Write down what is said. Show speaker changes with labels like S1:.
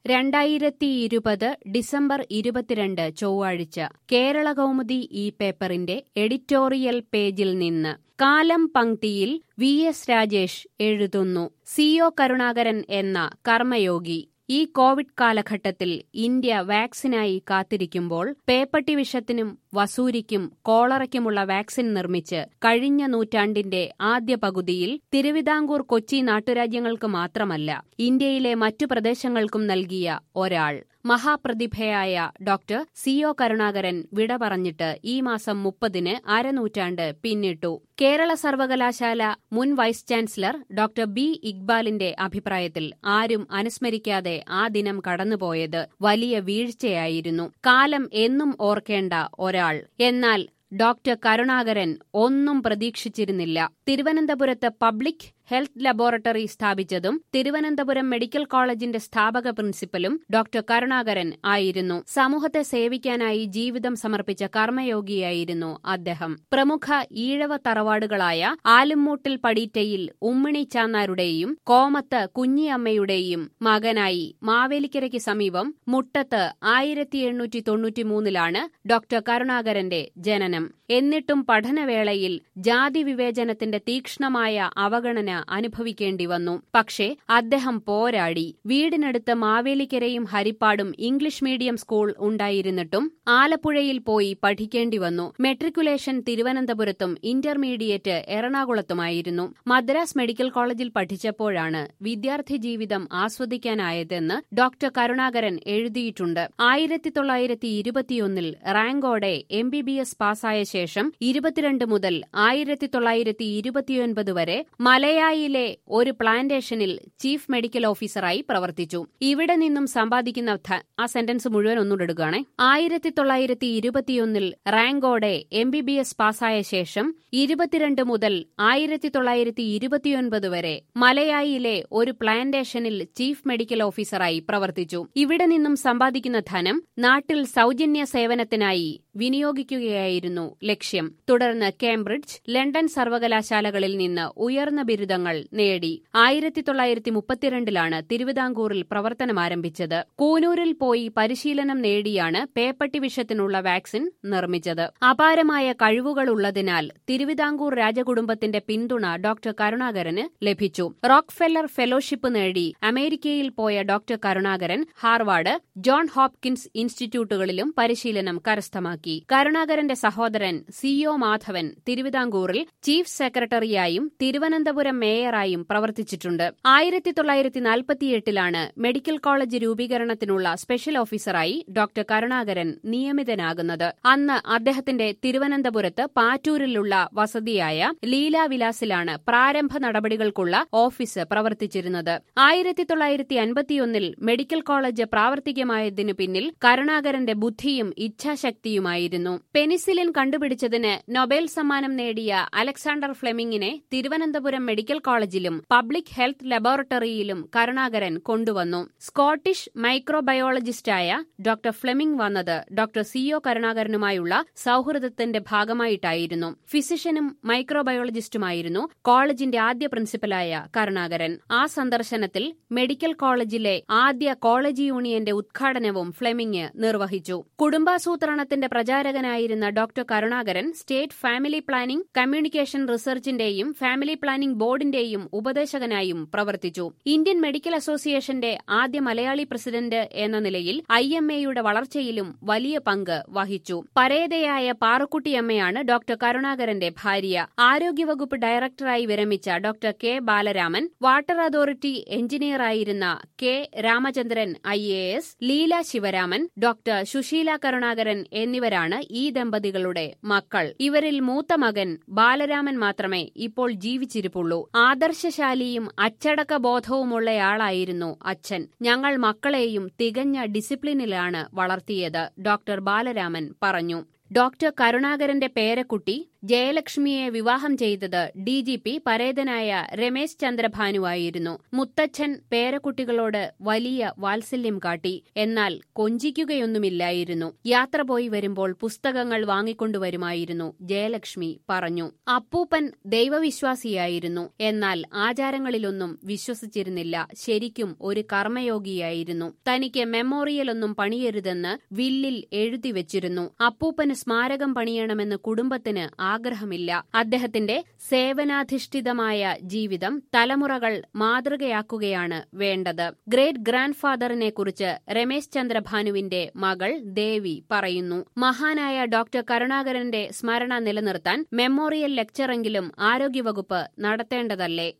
S1: രണ്ടായിരത്തി ഇരുപത് ഡിസംബർ ഇരുപത്തിരണ്ട് ചൊവ്വാഴ്ച കേരള കൗമുദി ഈ പേപ്പറിന്റെ എഡിറ്റോറിയൽ പേജിൽ നിന്ന് കാലം പങ്ക്തിയിൽ വി എസ് രാജേഷ് എഴുതുന്നു സിഒ കരുണാകരൻ എന്ന കർമ്മയോഗി ഈ കോവിഡ് കാലഘട്ടത്തിൽ ഇന്ത്യ വാക്സിനായി കാത്തിരിക്കുമ്പോൾ പേപ്പട്ടി വിഷത്തിനും വസൂരിക്കും കോളറയ്ക്കുമുള്ള വാക്സിൻ നിർമ്മിച്ച് കഴിഞ്ഞ നൂറ്റാണ്ടിന്റെ ആദ്യ പകുതിയിൽ തിരുവിതാംകൂർ കൊച്ചി നാട്ടുരാജ്യങ്ങൾക്ക് മാത്രമല്ല ഇന്ത്യയിലെ മറ്റു പ്രദേശങ്ങൾക്കും നൽകിയ ഒരാൾ മഹാപ്രതിഭയായ ഡോക്ടർ സിഒ കരുണാകരൻ വിട പറഞ്ഞിട്ട് ഈ മാസം മുപ്പതിന് അരനൂറ്റാണ്ട് പിന്നിട്ടു കേരള സർവകലാശാല മുൻ വൈസ് ചാൻസലർ ഡോക്ടർ ബി ഇക്ബാലിന്റെ അഭിപ്രായത്തിൽ ആരും അനുസ്മരിക്കാതെ ആ ദിനം കടന്നുപോയത് വലിയ വീഴ്ചയായിരുന്നു കാലം എന്നും ഓർക്കേണ്ട ഒരാൾ എന്നാൽ ഡോക്ടർ കരുണാകരൻ ഒന്നും പ്രതീക്ഷിച്ചിരുന്നില്ല തിരുവനന്തപുരത്ത് പബ്ലിക് ഹെൽത്ത് ലബോറട്ടറി സ്ഥാപിച്ചതും തിരുവനന്തപുരം മെഡിക്കൽ കോളേജിന്റെ സ്ഥാപക പ്രിൻസിപ്പലും ഡോക്ടർ കരുണാകരൻ ആയിരുന്നു സമൂഹത്തെ സേവിക്കാനായി ജീവിതം സമർപ്പിച്ച കർമ്മയോഗിയായിരുന്നു അദ്ദേഹം പ്രമുഖ ഈഴവ തറവാടുകളായ ആലുംമൂട്ടിൽ പടീറ്റയിൽ ഉമ്മിണി ചാന്നാരുടെയും കോമത്ത് കുഞ്ഞിയമ്മയുടെയും മകനായി മാവേലിക്കരയ്ക്ക് സമീപം മുട്ടത്ത് ആയിരത്തി എണ്ണൂറ്റി തൊണ്ണൂറ്റിമൂന്നിലാണ് ഡോക്ടർ കരുണാകരന്റെ ജനനം എന്നിട്ടും പഠനവേളയിൽ ജാതി വിവേചനത്തിന്റെ തീക്ഷ്ണമായ അവഗണന അനുഭവിക്കേണ്ടി വന്നു പക്ഷേ അദ്ദേഹം പോരാടി വീടിനടുത്ത് മാവേലിക്കരയും ഹരിപ്പാടും ഇംഗ്ലീഷ് മീഡിയം സ്കൂൾ ഉണ്ടായിരുന്നിട്ടും ആലപ്പുഴയിൽ പോയി പഠിക്കേണ്ടി വന്നു മെട്രിക്കുലേഷൻ തിരുവനന്തപുരത്തും ഇന്റർമീഡിയറ്റ് എറണാകുളത്തുമായിരുന്നു മദ്രാസ് മെഡിക്കൽ കോളേജിൽ പഠിച്ചപ്പോഴാണ് വിദ്യാർത്ഥി ജീവിതം ആസ്വദിക്കാനായതെന്ന് ഡോക്ടർ കരുണാകരൻ എഴുതിയിട്ടുണ്ട് ആയിരത്തി തൊള്ളായിരത്തി ഇരുപത്തിയൊന്നിൽ റാങ്കോടെ എം ബി ബി എസ് പാസ്സായ ശേഷം ഇരുപത്തിരണ്ട് മുതൽ ആയിരത്തി തൊള്ളായിരത്തി ഇരുപത്തിയൊൻപത് വരെ മലയായിലെ ഒരു പ്ലാന്റേഷനിൽ ചീഫ് മെഡിക്കൽ ഓഫീസറായി പ്രവർത്തിച്ചു ഇവിടെ നിന്നും സമ്പാദിക്കുന്ന ആ സെന്റൻസ് മുഴുവൻ ഒന്നുകൊടുക്കുകയാണെ ആയിരത്തി തൊള്ളായിരത്തി ഇരുപത്തിയൊന്നിൽ റാങ്കോടെ എം ബി ബി എസ് പാസ്സായ ശേഷം ഇരുപത്തിരണ്ട് മുതൽ ആയിരത്തി തൊള്ളായിരത്തി ഇരുപത്തിയൊൻപത് വരെ മലയായിലെ ഒരു പ്ലാന്റേഷനിൽ ചീഫ് മെഡിക്കൽ ഓഫീസറായി പ്രവർത്തിച്ചു ഇവിടെ നിന്നും സമ്പാദിക്കുന്ന ധനം നാട്ടിൽ സൗജന്യ സേവനത്തിനായി വിനിയോഗിക്കുകയായിരുന്നു ലക്ഷ്യം തുടർന്ന് കേംബ്രിഡ്ജ് ലണ്ടൻ സർവകലാശാലകളിൽ നിന്ന് ഉയർന്ന ബിരുദങ്ങൾ നേടി ആയിരത്തി തൊള്ളായിരത്തി മുപ്പത്തിരണ്ടിലാണ് തിരുവിതാംകൂറിൽ പ്രവർത്തനം ആരംഭിച്ചത് കൂനൂരിൽ പോയി പരിശീലനം നേടിയാണ് പേപ്പട്ടി വിഷത്തിനുള്ള വാക്സിൻ നിർമ്മിച്ചത് അപാരമായ കഴിവുകളുള്ളതിനാൽ തിരുവിതാംകൂർ രാജകുടുംബത്തിന്റെ പിന്തുണ ഡോക്ടർ കരുണാകരന് ലഭിച്ചു റോക്ക്ഫെല്ലർ ഫെലോഷിപ്പ് നേടി അമേരിക്കയിൽ പോയ doctor Karunakaran Harvard John Hopkins ഇൻസ്റ്റിറ്റ്യൂട്ടുകളിലും പരിശീലനം കരസ്ഥമാക്കി കരുണാകരന്റെ സഹോദരൻ സിഒ മാധവൻ തിരുവിതാംകൂറിൽ ചീഫ് സെക്രട്ടറിയായും തിരുവനന്തപുരം മേയറായും പ്രവർത്തിച്ചിട്ടുണ്ട് ആയിരത്തി തൊള്ളായിരത്തി നാൽപ്പത്തിയെട്ടിലാണ് മെഡിക്കൽ കോളേജ് രൂപീകരണത്തിനുള്ള സ്പെഷ്യൽ ഓഫീസറായി ഡോക്ടർ കരുണാകരൻ നിയമിതനാകുന്നത് അന്ന് അദ്ദേഹത്തിന്റെ തിരുവനന്തപുരത്ത് പാറ്റൂരിലുള്ള വസതിയായ ലീലാവിലാസിലാണ് പ്രാരംഭ നടപടികൾക്കുള്ള ഓഫീസ് പ്രവർത്തിച്ചിരുന്നത് ആയിരത്തി തൊള്ളായിരത്തി അൻപത്തിയൊന്നിൽ മെഡിക്കൽ കോളേജ് പ്രാവർത്തികമായതിനു പിന്നിൽ കരുണാകരന്റെ ബുദ്ധിയും ഇച്ഛാശക്തിയുമായിരുന്നു പെനിസിലിൻ കണ്ടുപിടിച്ചതിന് നൊബേൽ സമ്മാനം നേടിയ അലക്സാണ്ടർ ഫ്ലെമിംഗിനെ തിരുവനന്തപുരം മെഡിക്കൽ കോളേജിലും പബ്ലിക് ഹെൽത്ത് ലബോറട്ടറിയിലും കരുണാകരൻ കൊണ്ടുവന്നു സ്കോട്ടിഷ് മൈക്രോബയോളജിസ്റ്റായ ഡോക്ടർ ഫ്ലെമിംഗ് വന്നത് ഡോക്ടർ സിഒ കരുണാകരനുമായുള്ള സൌഹൃദത്തിന്റെ ഭാഗമായിട്ടായിരുന്നു ഫിസിഷ്യനും മൈക്രോബയോളജിസ്റ്റുമായിരുന്നു കോളേജിന്റെ ആദ്യ പ്രിൻസിപ്പലായ കരുണാകരൻ ആ സന്ദർശനത്തിൽ മെഡിക്കൽ കോളേജിലെ ആദ്യ കോളേജ് യൂണിയന്റെ ഉദ്ഘാടനവും ഫ്ലെമിംഗ് നിർവഹിച്ചു കുടുംബാസൂത്രണത്തിന്റെ പ്രചാരകനായിരുന്ന doctor Karunakaran state family planning communication റിസർച്ചിന്റെയും ഫാമിലി പ്ലാനിംഗ് ബോർഡിന്റെയും ഉപദേശകനായും പ്രവർത്തിച്ചു ഇന്ത്യൻ മെഡിക്കൽ അസോസിയേഷന്റെ ആദ്യ മലയാളി പ്രസിഡന്റ് എന്ന നിലയിൽ ഐ എം എയുടെ വളർച്ചയിലും വലിയ പങ്ക് വഹിച്ചു പരേതയായ പാറുക്കുട്ടിയമ്മയാണ് ഡോക്ടർ കരുണാകരന്റെ ഭാര്യ ആരോഗ്യവകുപ്പ് ഡയറക്ടറായി വിരമിച്ച doctor K Balaraman water authority എഞ്ചിനീയറായിരുന്ന K Ramachandran I A S Leela Sivaraman doctor Susheela Karunakaran എന്നിവരാണ് ഈ ദമ്പതികളുടെ മക്കൾ ഇവരിൽ മൂത്ത മകൻ ബാലരാമൻ മാത്രമേ ഇപ്പോൾ ജീവിച്ചിരിപ്പുള്ളൂ ആദർശശാലിയും അച്ചടക്ക ബോധവുമുള്ളയാളായിരുന്നു അച്ഛൻ ഞങ്ങൾ മക്കളെയും തികഞ്ഞ ഡിസിപ്ലിനിലാണ് വളർത്തിയത് ഡോക്ടർ ബാലരാമൻ പറഞ്ഞു ഡോക്ടർ കരുണാകരന്റെ പേരക്കുട്ടി ജയലക്ഷ്മിയെ വിവാഹം ചെയ്തത് ഡി ജി പി പരേതനായ രമേശ് ചന്ദ്രഭാനുവായിരുന്നു മുത്തച്ഛൻ പേരക്കുട്ടികളോട് വലിയ വാത്സല്യം കാട്ടി എന്നാൽ കൊഞ്ചിക്കുകയൊന്നുമില്ലായിരുന്നു യാത്ര പോയി വരുമ്പോൾ പുസ്തകങ്ങൾ വാങ്ങിക്കൊണ്ടുവരുമായിരുന്നു ജയലക്ഷ്മി പറഞ്ഞു അപ്പൂപ്പൻ ദൈവവിശ്വാസിയായിരുന്നു എന്നാൽ ആചാരങ്ങളിലൊന്നും വിശ്വസിച്ചിരുന്നില്ല ശരിക്കും ഒരു കർമ്മയോഗിയായിരുന്നു തനിക്ക് മെമ്മോറിയലൊന്നും പണിയരുതെന്ന് വില്ലിൽ എഴുതി വെച്ചിരുന്നു അപ്പൂപ്പന് സ്മാരകം പണിയണമെന്ന് കുടുംബത്തിന് ആഗ്രഹമില്ല അദ്ദേഹത്തിന്റെ സേവനാധിഷ്ഠിതമായ ജീവിതം തലമുറകൾ മാതൃകയാക്കുകയാണ് വേണ്ടത് ഗ്രേറ്റ് ഗ്രാൻഡ് ഫാദറിനെ കുറിച്ച് രമേശ് ചന്ദ്രഭാനുവിന്റെ മകൾ ദേവി പറയുന്നു മഹാനായ ഡോക്ടർ കരുണാകരന്റെ സ്മരണ നിലനിർത്താൻ മെമ്മോറിയൽ ലെക്ചറെങ്കിലും ആരോഗ്യവകുപ്പ് നടത്തേണ്ടതല്ലേ